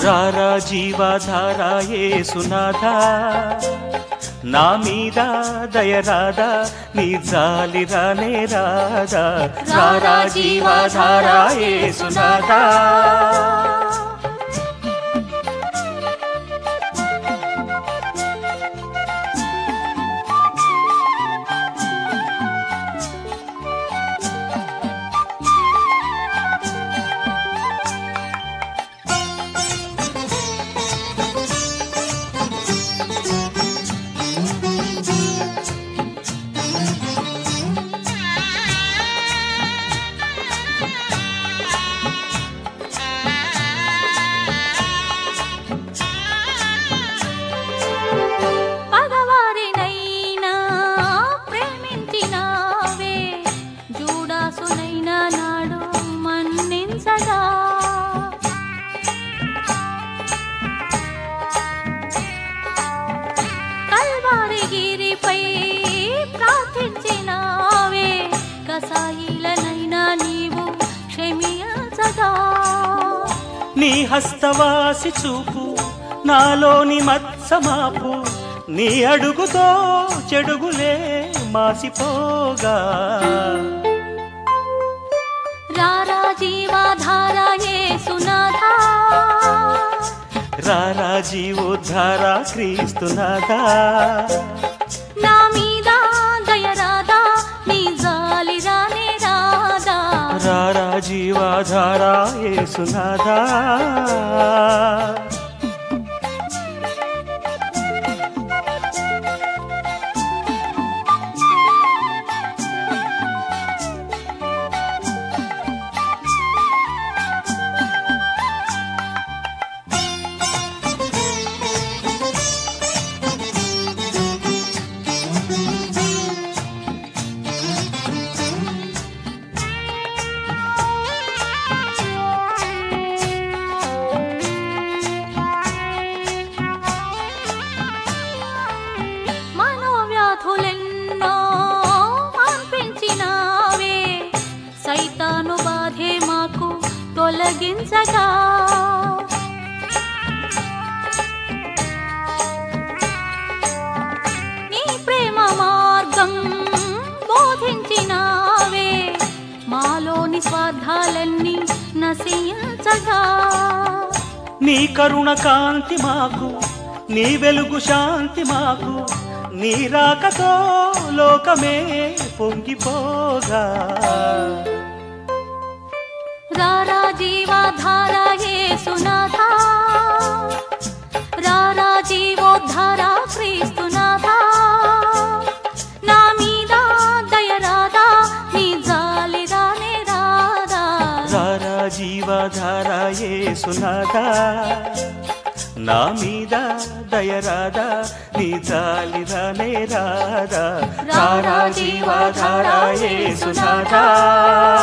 రారా జీవాధారా ఏసునాథా నా మీద దయరాదా నీ జాలి రానే రాదా రారా జీవాధారా ఏసునాథా పగవారినైనా ప్రేమించినావే జూడాసునైనా నాడు మన్నించగా కల్వారిగిరిపై ప్రార్థించినావే కసాయిలనైనా నీవు క్షమించగా నీ హస్తవాసి చూపు నాలోని మత్సమాపు నీ అడుగుతో చెడుగులే మాసిపోగా రారా జీవాధారా యేసునాథా రారా జీవోద్ధారా క్రీస్తునాథా నా మీద దయరాదా నీ జాలి రానే రాదా రారా జీవాధారా ఏసునాథా మనోవ్యాధులెన్నో మాన్పించినావే సైతాను బాధే మాకు తొలగించగా నీ ప్రేమ మార్గం బోధించినావే మాలోని స్వార్థాలన్నీ నశించగా నీ కరుణ కాంతి మాకు నీ వెలుగు శాంతి మాకు నీ రాకతో లోకమే పొంగిపోగా రారా జీవాధారా యేసునాథా రారా జీవోద్ధారా క్రీస్తునాథా నా మీద దయరాదా నీ జాలి రానే రాదా రారా జీవాధారా ఏసునాథా నా మీద దయరాదా నీ జాలి రానే రాదా రారా జీవాధారా ఏసునాథా